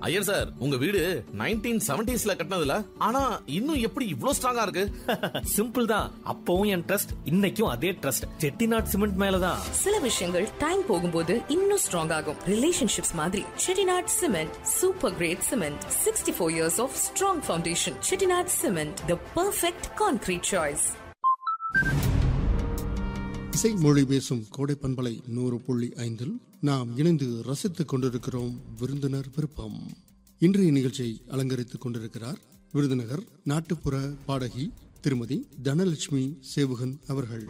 Iyer sir உங்க வீடு nineteen செவன்டிஸ்ல கட்டினதுல ஆனா இன்னும் எப்படி இவ்ளோ ஸ்ட்ராங்கா இருக்கு சிம்பிள் தான் அப்பவும் என் ட்ரஸ்ட் இன்னைக்கும் அதே ட்ரஸ்ட் செட்டிநாட் சிமெண்ட் மேலதான் சில விஷயங்கள் டைம் போகும்போது இன்னும் ஸ்ட்ராங் ஆகும் ரிலேஷன்ஷிப்ஸ் மாதிரி Chettinad cement super great cement sixty four years of strong foundation Chettinad cement the perfect concrete choice இசை மொழி பேசும் கோடை பண்பலை நூறு புள்ளி ஐந்தில் நாம் இணைந்து ரசித்துக் கொண்டிருக்கிறோம் விருந்தினர் விருப்பம் இன்றைய நிகழ்ச்சியை அலங்கரித்துக் கொண்டிருக்கிறார் விருதுநகர் நாட்டுப்புற பாடகி திருமதி தனலட்சுமி சேவுகன் அவர்கள்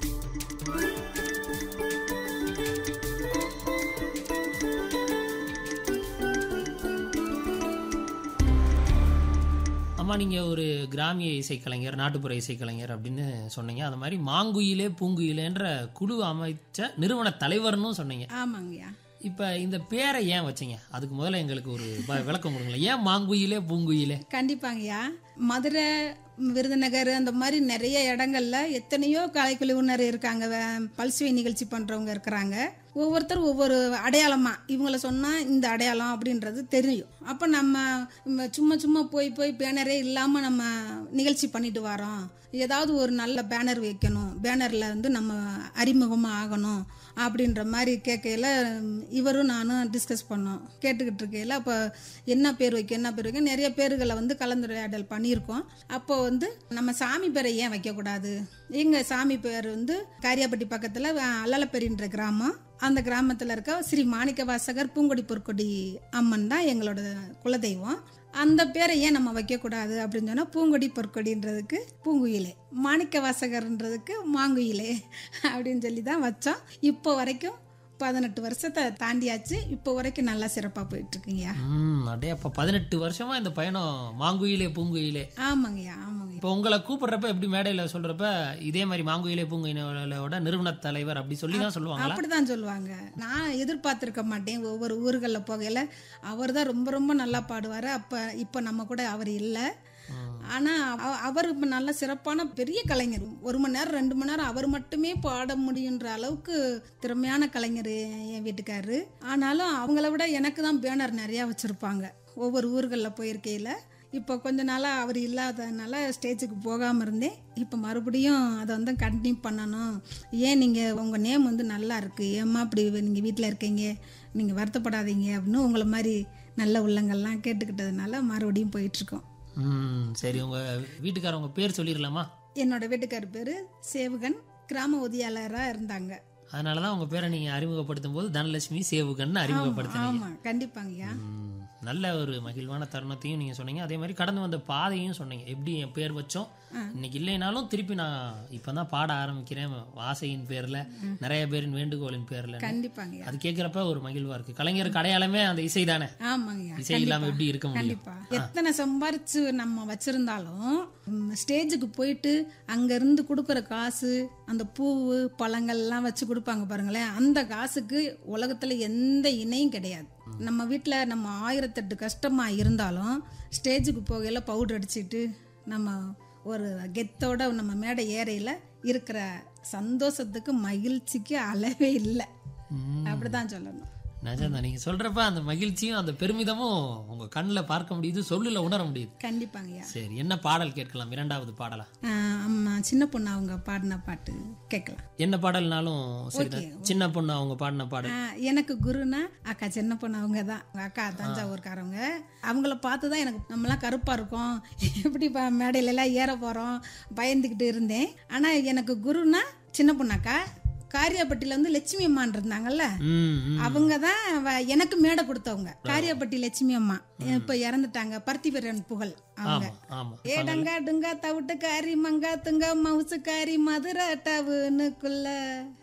அம்மா நீங்கள் ஒரு கிராமிய இசைக்கலைஞர் நாட்டுப்புற இசைக்கலைஞர் அப்படின்னு சொன்னீங்க அது மாதிரி மாங்குயிலே பூங்குயிலேன்ற குழு அமைச்ச நிறுவன தலைவர்னு சொன்னீங்க ஆமாங்கய்யா இப்போ இந்த பேரை ஏன் வச்சீங்க அதுக்கு முதல்ல எங்களுக்கு ஒரு ப- விளக்கம் கொடுங்களேன் ஏன் மாங்குயிலே பூங்குயிலே கண்டிப்பாங்கய்யா மதுரை விருதுநகர் அந்த மாதிரி நிறைய இடங்கள்ல எத்தனையோ கலைக்குழுவினர் இருக்காங்க வே- பல்சுவை நிகழ்ச்சி பண்றவங்க இருக்கிறாங்க ஒவ்வொருத்தர் ஒவ்வொரு அடையாளமா இவங்கள சொன்னா இந்த அடையாளம் அப்படின்றது தெரியும் அப்ப நம்ம ம், சும்மா சும்மா போய் போய் பேனரே இல்லாம நம்ம நிகழ்ச்சி பண்ணிட்டு வரோம் ஏதாவது ஒரு நல்ல பேனர் வைக்கணும் பேனர்ல வந்து நம்ம அறிமுகமா ஆகணும் அப்படின்ற மாதிரி கேட்கையில ம், இவரும் நானும் டிஸ்கஸ் பண்ணோம் கேட்டுக்கிட்டு இருக்கையில அப்போ என்ன பேர் வைக்க என்ன பேர் வைக்க நிறைய பேர்களை வந்து கலந்துரையாடல் பண்ணியிருக்கோம் அப்போ வந்து நம்ம சாமி பேரை ஏன் வைக்கக்கூடாது எங்கள் சாமி பேர் வந்து காரியாப்பட்டி பக்கத்தில் அல்லலப்பெரின்ற கிராமம் அந்த கிராமத்தில் இருக்க ஸ்ரீ மாணிக்க வாசகர் பூங்கொடி பொற்கொடி அம்மன் தான் எங்களோட குலதெய்வம் அந்த பேரை ஏன் நம்ம வைக்கக்கூடாது அப்படின்னு சொன்னால் பூங்கொடி பொற்கொடின்றதுக்கு பூங்குயிலே மாணிக்க வாசகர்ன்றதுக்கு மாங்குயிலே அப்படின்னு சொல்லி தான் வச்சோம் இப்போ வரைக்கும் பதினெட்டு வருஷத்தை தாண்டியாச்சு இப்போ வரைக்கும் நல்லா சிறப்பாக போயிட்டு இருக்குங்கய்யா ம் அப்படியே அப்போ பதினெட்டு வருஷமா இந்த பயணம் மாங்குயிலே பூங்குயிலே ஆமாங்கய்யா ஆமாங்கய்யா இப்போ உங்களை கூப்பிடுறப்ப எப்படி மேடையில் சொல்றப்ப இதே மாதிரி மாங்குயிலே பூங்குயிலோட நிறுவன தலைவர் அப்படி சொல்லி தான் சொல்லுவாங்களா அப்படிதான் சொல்லுவாங்க நான் எதிர்பார்த்திருக்க மாட்டேன் ஒவ்வொரு ஊர்களில் போகையில அவர் தான் ரொம்ப ரொம்ப நல்லா பாடுவார் அப்போ இப்போ நம்ம கூட அவர் இல்லை ஆனால் அவர் இப்போ நல்ல சிறப்பான பெரிய கலைஞர் ஒரு மணி நேரம் ரெண்டு மணி நேரம் அவர் மட்டுமே பாட முடியுன்ற அளவுக்கு திறமையான கலைஞர் என் வீட்டுக்காரரு ஆனாலும் அவங்கள விட எனக்கு தான் பேனர் நிறையா வச்சுருப்பாங்க ஒவ்வொரு ஊர்களில் போயிருக்கையில் இப்போ கொஞ்ச நாளாக அவர் இல்லாததுனால ஸ்டேஜுக்கு போகாமல் இருந்தேன் இப்போ மறுபடியும் அதை வந்து கண்டினியூ பண்ணணும் ஏன் நீங்கள் உங்கள் நேம் வந்து நல்லா இருக்குது ஏம்மா அப்படி நீங்கள் வீட்டில் இருக்கீங்க நீங்கள் வருத்தப்படாதீங்க அப்படின்னு உங்களை மாதிரி நல்ல உள்ளங்கள்லாம் கேட்டுக்கிட்டதுனால மறுபடியும் போயிட்டுருக்கோம் ம் சரி உங்க வீட்டுக்காரவங்க பேர் சொல்லிடலாமா என்னோட வீட்டுக்கார் பேர் சேவகன் கிராம உதவியாளராக இருந்தாங்க அதனால தான் உங்க பேரை நீங்க அறிமுகப்படுத்தும் போது தனலட்சுமி சேவுகன்னு அறிமுகப்படுத்துனீங்க ஆமாம் கண்டிப்பாங்கய்யா ம், நல்ல ஒரு மகிழ்வான தருணத்தையும் நீங்க சொன்னீங்க அதே மாதிரி கடந்து வந்த பாதையும் சொன்னீங்க எப்படி என் பேர் வச்சோம் இன்னைக்கு இல்லைனாலும் திருப்பி நான் இப்பதான் பாட ஆரம்பிக்கிறேன் ஆசையின் பேர்ல நிறைய பேரின் வேண்டுகோளின் பேர்ல கண்டிப்பாங்கய்யா அது கேட்கிறப்ப ஒரு மகிழ்வா இருக்கு கலைஞருக்கு அடையாளமே அந்த இசை தானே ஆமாங்கய்யா இசை இல்லாம எப்படி இருக்க முடியும் கண்டிப்பா எத்தனை சம்பாரிச்சு நம்ம வச்சிருந்தாலும் ம், ஸ்டேஜுக்கு போயிட்டு அங்க இருந்து கொடுக்குற காசு அந்த பூவு பழங்கள்லாம் வச்சு கொடுப்பாங்க பாருங்களேன் அந்த காசுக்கு உலகத்துல எந்த இணையும் கிடையாது நம்ம வீட்ல நம்ம ஆயிரத்தெட்டு கஷ்டமா இருந்தாலும் ஸ்டேஜுக்கு போகையில பவுடர் அடிச்சிட்டு நம்ம ஒரு கெத்தோட நம்ம மேடை ஏறையில இருக்கிற சந்தோஷத்துக்கு மகிழ்ச்சிக்கு அளவே இல்லை அப்படிதான் சொல்லணும் நிஜம்தான் நீங்க சொல்றப்ப அந்த மகிழ்ச்சியும் அந்த பெருமிதமும் உங்க கண்ணுல பார்க்க முடியுது சொல்லுல உணர முடியுது கண்டிப்பாங்கய்யா சரி என்ன பாடல் கேட்கலாம் இரண்டாவது பாடலா ஆஹ் அம்மா சின்ன பொண்ணு அவங்க பாடின பாட்டு கேட்கலாம் என்ன பாடல்னாலும் சரிதான் சின்ன பொண்ணு அவங்க பாடின பாடல் ஆஹ் எனக்கு குருனா அக்கா சின்ன பொண்ணு அவங்க தான் அக்கா தஞ்சாவூர்காரவங்க அவங்கள பார்த்து தான் எனக்கு நம்மலாம் கருப்பா இருக்கோம் எப்படி ப- மேடையில எல்லாம் ஏற போறோம் பயந்துக்கிட்டு இருந்தேன் ஆனா எனக்கு குருனா சின்ன பொண்ணாக்கா காரியாப்பட்டியில வந்து லட்சுமி அம்மான் இருந்தாங்கல்ல ம், ம். அவங்க தான் வ- எனக்கு மேடை கொடுத்தவங்க காரியாப்பட்டி லட்சுமி அம்மா இப்ப இறந்துட்டாங்க பருத்திவீரன் புகழ் அவங்க ஆமா ஆமா ஏ டங்கா டுங்கா தவிட்டு காரி மங்கா துங்க மவுசு காரி மதுரை டவுனுக்குள்ள